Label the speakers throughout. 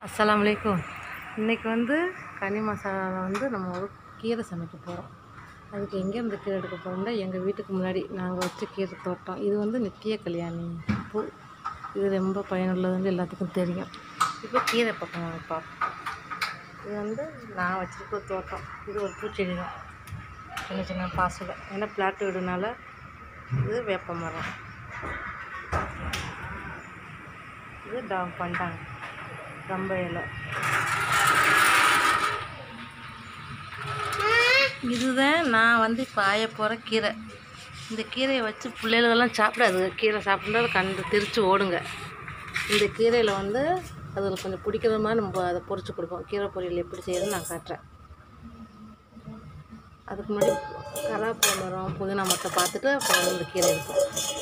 Speaker 1: அஸ்ஸலாமு அலைக்கும் இன்றைக்கி வந்து கனி மசாலா வந்து நம்ம ஒரு கீரை சமைக்க போகிறோம் அதுக்கு எங்கேருந்து கீரை எடுக்க போகிறோம்னா எங்கள் வீட்டுக்கு முன்னாடி நாங்கள் வச்ச கீரை தோட்டம் இது வந்து நித்திய கல்யாணி பூ இது ரொம்ப பயனுள்ளதுன்னு எல்லாத்துக்கும் தெரியும் இப்போ கீரை பக்கம் வைப்போம் இது வந்து நான் வச்சுருக்க தோட்டம் இது ஒரு பூச்செடி தான் சின்ன சின்ன பாசலை ஏன்னா பிளாட் வீடுனால இது வேப்ப மரம் இது டா பண்டாங்க ரொம்ப இலை இதுதான் நான் வந்து பாய போகிற கீரை இந்த கீரையை வச்சு பிள்ளைகளெல்லாம் சாப்பிடாது கீரை சாப்பிட்டா கண்டு திரிச்சு ஓடுங்க இந்த கீரையில் வந்து அதில் கொஞ்சம் பிடிக்கிற மாதிரி நம்ம அதை பொரிச்சு கொடுப்போம் கீரை பொரியல் எப்படி செய்யறதுன்னு நான் காட்டுறேன் அதுக்கு முன்னாடி கலாப்பழ மரம் புதினா மரத்தை பார்த்துட்டு அப்புறம் இந்த கீரை இருக்கும்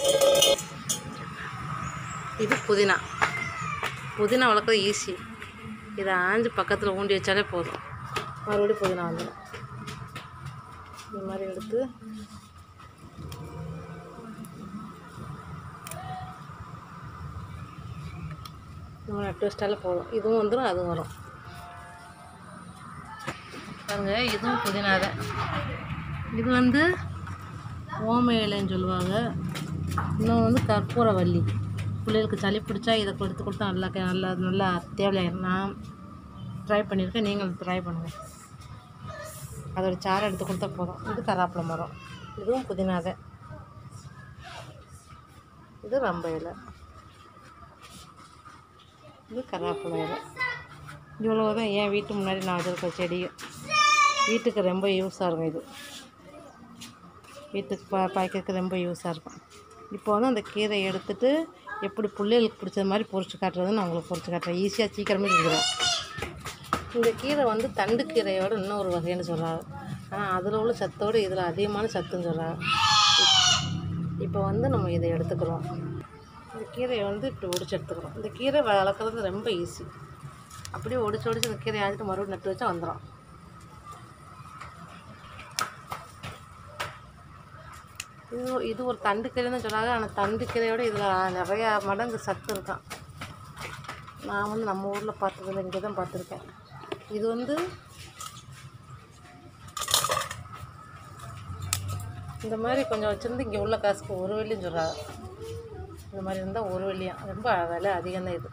Speaker 1: இது புதினா புதினா வளர்க்குறது ஈஸி இதை ஆஞ்சு பக்கத்தில் ஊண்டி வச்சாலே போதும் மறுபடியும் புதினா வந்துடும் இந்த மாதிரி எடுத்து நம்ம நட்டு வச்சிட்டாலே போதும் இதுவும் வந்துடும் அதுவும் வரும் பாருங்க இதுவும் புதினா தான் இது வந்து ஓம இலைன்னு சொல்லுவாங்க இன்னும் வந்து கற்பூரவல்லி பிள்ளைகளுக்கு சளி பிடிச்சா இதை கொடுத்து கொடுத்தா நல்லா க- நல்லா நல்லா தேவையாயிரும் நான் ட்ரை பண்ணியிருக்கேன் நீங்களும் ட்ரை பண்ணுங்கள் அதோட சாறை எடுத்து கொடுத்தா போதும் இது கராப்பிலை மரம் இதுவும் புதினா தான் இது ரம்ப இலை இது கராப்பிலை இலை இவ்வளோ தான் என் வீட்டு முன்னாடி நான் வச்சுருக்க செடி வீட்டுக்கு ரொம்ப யூஸாக இருக்கும் இது வீட்டுக்கு பா பாய்க்கிறதுக்கு ரொம்ப யூஸாக இருக்கும் இப்போ வந்து அந்த கீரையை எடுத்துட்டு எப்படி பிள்ளைகளுக்கு பிடிச்ச மாதிரி பொரிச்சு காட்டுறதுன்னு நான் உங்களுக்கு பொரிச்சு காட்டுறேன் ஈஸியாக சீக்கிரமே செஞ்சிடும் இந்த கீரை வந்து தண்டு கீரையோட இன்னொரு வகைன்னு சொல்கிறாங்க ஆனால் அதில் உள்ள சத்தோடு இதில் அதிகமான சத்துன்னு சொல்கிறாங்க இப்போ வந்து நம்ம இதை எடுத்துக்கிறோம் இந்த கீரையை வந்து இப்படி ஒடிச்சு எடுத்துக்கிறோம் இந்த கீரை வளர்க்குறது ரொம்ப ஈஸி அப்படியே ஒடிச்சு ஒடிச்சு இந்த கீரையை ஆஞ்சிட்டு மறுபடியும் நட்டு வச்சா வந்துடும் இது இது ஒரு தண்டு கீரைன்னு சொன்னாங்க ஆனால் தண்டு கீரையோட இதில் நிறையா மடங்கு சத்து இருக்கான் நான் வந்து நம்ம ஊரில் பார்த்ததில்ல இங்கே தான் பார்த்துருக்கேன் இது வந்து இந்த மாதிரி கொஞ்சம் வச்சுருந்து இங்கே உள்ள காசுக்கு ஒரு வெள்ளின்னு சொல்கிறாங்க இந்த மாதிரி இருந்தால் ஒரு வெள்ளியா ரொம்ப விலை அதிகம் தான் இது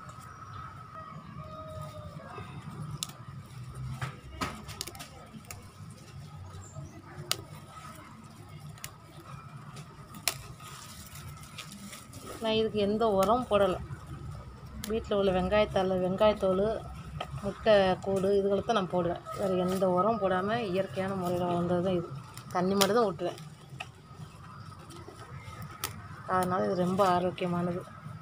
Speaker 1: நான் இதுக்கு எந்த உரம் போடலை வீட்டில் உள்ள வெங்காயத்தாள் வெங்காயத்தோல் முட்டை கூடு இதுகளை தான் நான் போடுவேன் வேறு எந்த உரம் போடாமல் இயற்கையான முறையில் வளர்ந்தது தான் இது தண்ணி மட்டும் தான் ஊட்டுவேன் அதனால் இது ரொம்ப ஆரோக்கியமானது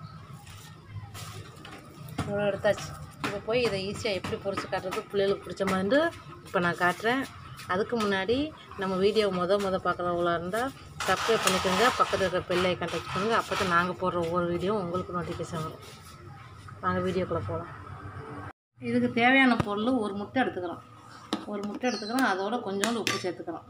Speaker 1: இவ்வளோ எடுத்தாச்சு இப்போ போய் இதை ஈஸியாக எப்படி பொரிச்சு காட்டுறது பிள்ளைகளுக்கு பிடிச்ச மாதிரி இப்போ நான் காட்டுறேன் அதுக்கு முன்னாடி நம்ம வீடியோ முத முத பார்க்குறவங்களா இருந்தால் சப்ஸ்கிரைப் பண்ணிக்கோங்க பக்கத்தில் இருக்கிற பெல் ஐக்கான் டச் பண்ணுங்கள் அப்போ தான் நாங்கள் போடுற ஒவ்வொரு வீடியோ உங்களுக்கு நோட்டிஃபிகேஷன் வரும் வாங்க வீடியோக்குள்ளே போகலாம் இதுக்கு தேவையான பொருள் ஒரு முட்டை எடுத்துக்கிறோம் ஒரு முட்டை எடுத்துக்கிறோம் அதோட கொஞ்சோண்டு உப்பு சேர்த்துக்கிறோம்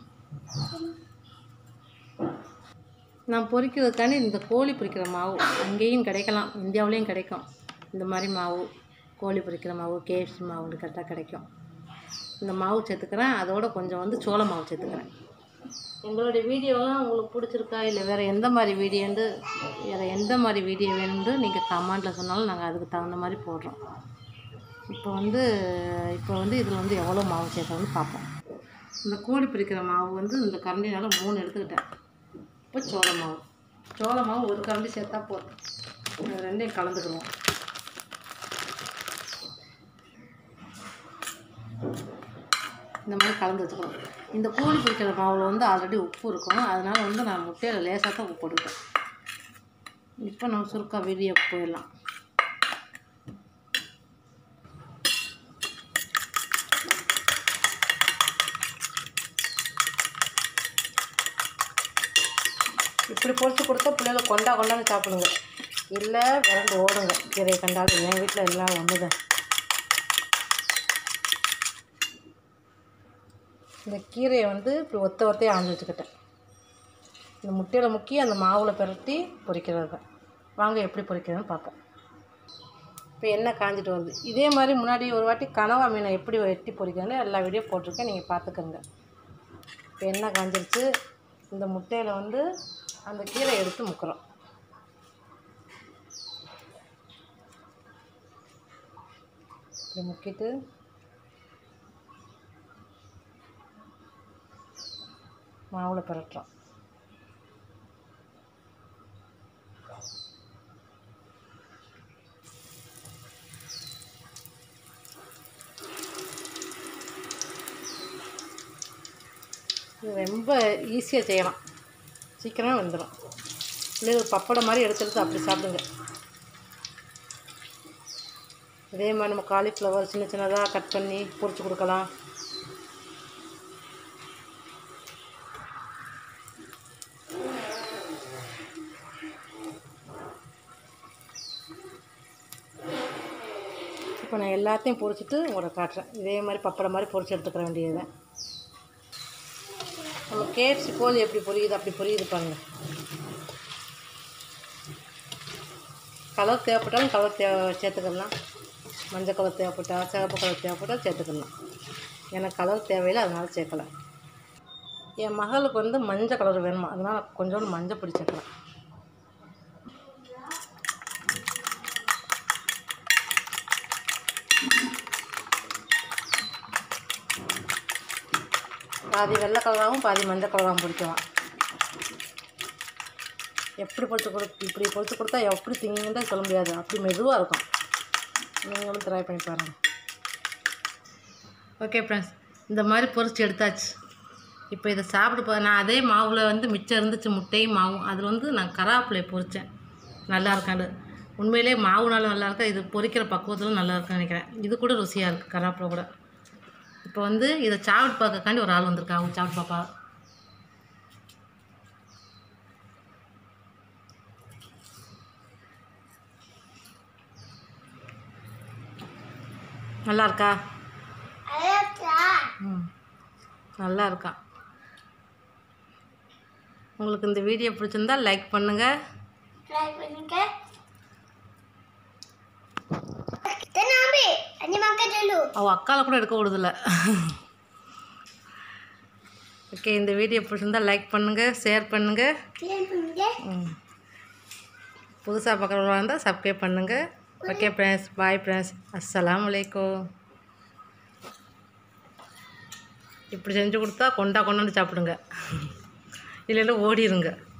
Speaker 1: நான் பொரிக்கிறதுக்காண்டி இந்த கோழி பொரிக்கிற மாவு அங்கேயும் கிடைக்கலாம் இந்தியாவிலையும் கிடைக்கும் இந்த மாதிரி மாவு கோழி பொரிக்கிற மாவு கேஎஃப்சி மாவு கரெக்டாக கிடைக்கும் இந்த மாவு சேர்த்துக்கிறேன் அதோட கொஞ்சம் வந்து சோள மாவு சேர்த்துக்கிறேன் எங்களுடைய வீடியோலாம் உங்களுக்கு பிடிச்சிருக்கா இல்லை வேறு எந்த மாதிரி வீடியோண்டு வேறு எந்த மாதிரி வீடியோ வேணும்னு நீங்கள் கமெண்ட்டில் சொன்னாலும் நாங்கள் அதுக்கு தகுந்த மாதிரி போடுறோம் இப்போ வந்து இப்போ வந்து இதில் வந்து எவ்வளோ மாவு சேர்க்கணும்னு பார்ப்போம் இந்த கோழி பிரிக்கிற மாவு வந்து இந்த கரண்டினால மூணு எடுத்துக்கிட்டேன் இப்போ சோள மாவு சோள மாவு ஒரு கரண்டி சேர்த்தா போதும் இது ரெண்டையும் கலந்துக்குருவோம் இந்த மாதிரி கலந்து வச்சுக்கணும் இந்த கோழி பிடிக்கிற மாவில் வந்து ஆல்ரெடி உப்பு இருக்கும் அதனால் வந்து நான் முட்டையில் லேசாக தான் உப்பு போட்டுக்கிட்டேன் இப்போ நம்ம சுருக்கா வெளியே போயிடலாம் இப்படி பொரிச்சு கொடுத்தா பிள்ளைகளை கொண்டா கொண்டாந்து சாப்பிடுங்க இல்லை விரண்டு ஓடுங்க கீரையை கண்டாலும் என் வீட்டில் எல்லாம் ஒன்று தான் இந்த கீரையை வந்து இப்படி ஒத்த ஒத்தையாக ஆஞ்சு வச்சுக்கிட்டேன் இந்த முட்டையில் முக்கி அந்த மாவில் பிரட்டி பொரிக்கிறது தான் வாங்க எப்படி பொரிக்கிறதுன்னு பார்ப்போம் இப்போ எண்ணெய் காஞ்சிட்டு வருது இதே மாதிரி முன்னாடி ஒரு வாட்டி கனவா மீனை எப்படி வெட்டி பொரிக்கணும்னு எல்லா வீடியோ போட்டிருக்கேன் நீங்கள் பார்த்துக்கோங்க இப்போ எண்ணெய் காஞ்சிருச்சு இந்த முட்டையில் வந்து அந்த கீரை எடுத்து முக்கிறோம் இப்படி முக்கிட்டு மாவில் பரட்டுறோம் இது ரொம்ப ஈஸியாக செய்யலாம் சீக்கிரமாக வந்துடும் இல்லை ஒரு பப்படம் மாதிரி எடுத்து எடுத்து அப்படி சாப்பிடுங்க இதே மாதிரி நம்ம காலிஃப்ளவர் சின்ன சின்னதாக கட் பண்ணி பொரிச்சு கொடுக்கலாம் இப்போ நான் எல்லாத்தையும் பொரிச்சிட்டு உங்களுக்கு காட்டுறேன் இதே மாதிரி பப்படம் மாதிரி பொரிச்சு எடுத்துக்கிற வேண்டியது நம்ம கேஎஃப்சி கோழி எப்படி பொரியுது அப்படி பொரியுது பாருங்க கலர் தேவைப்பட்டாலும் கலர் தே சேர்த்துக்கலாம் மஞ்சள் கலர் தேவைப்பட்டா சிவப்பு கலர் தேவைப்பட்டால் சேர்த்துக்கலாம் எனக்கு கலர் தேவையில்லை அதனால சேர்க்கல என் மகளுக்கு வந்து மஞ்சள் கலர் வேணுமா அதனால் கொஞ்சோண்டு மஞ்சள் பொடி சேர்க்கலாம் பாதி வெள்ளை கலராகவும் பாதி மஞ்சள் கலராகவும் பிடிக்கலாம் எப்படி பொறுத்து கொடு இப்படி பொறுத்து கொடுத்தா எப்படி திங்குன்னு சொல்ல முடியாது அப்படி மெதுவாக இருக்கும் நீங்களும் ட்ரை பண்ணி பாருங்கள் ஓகே ஃப்ரெண்ட்ஸ் இந்த மாதிரி பொரிச்சு எடுத்தாச்சு இப்போ இதை சாப்பிட போ நான் அதே மாவில் வந்து மிச்சம் இருந்துச்சு முட்டையும் மாவும் அதில் வந்து நான் கராப்பிலை பொரித்தேன் நல்லா இருக்காது உண்மையிலே மாவுனாலும் நல்லா இருக்கா இது பொரிக்கிற பக்குவத்திலும் நல்லா இருக்குன்னு நினைக்கிறேன் இது கூட ருசியாக இருக்குது கராப்பில் கூட இப்போ வந்து இதை சாப்பிட்டு பார்க்கக்காண்டி ஒரு ஆள் வந்திருக்கா அவங்க சாப்பிட்டு பாப்பா நல்லா இருக்கா ம் நல்லா இருக்கா உங்களுக்கு இந்த வீடியோ பிடிச்சிருந்தா லைக் பண்ணுங்கள் அவள் அக்கால கூட எடுக்க விடுதில்ல ஓகே இந்த வீடியோ பிடிச்சிருந்தா லைக் பண்ணுங்கள் ஷேர் பண்ணுங்கள் புதுசாக பார்க்குறவங்களா இருந்தால் சப்ஸ்கிரைப் பண்ணுங்கள் ஓகே ஃப்ரெண்ட்ஸ் பாய் ஃப்ரெண்ட்ஸ் அஸ்ஸலாமு அலைக்கும் இப்படி செஞ்சு கொடுத்தா கொண்டா கொண்டாந்து சாப்பிடுங்க இல்லைன்னா ஓடிடுங்க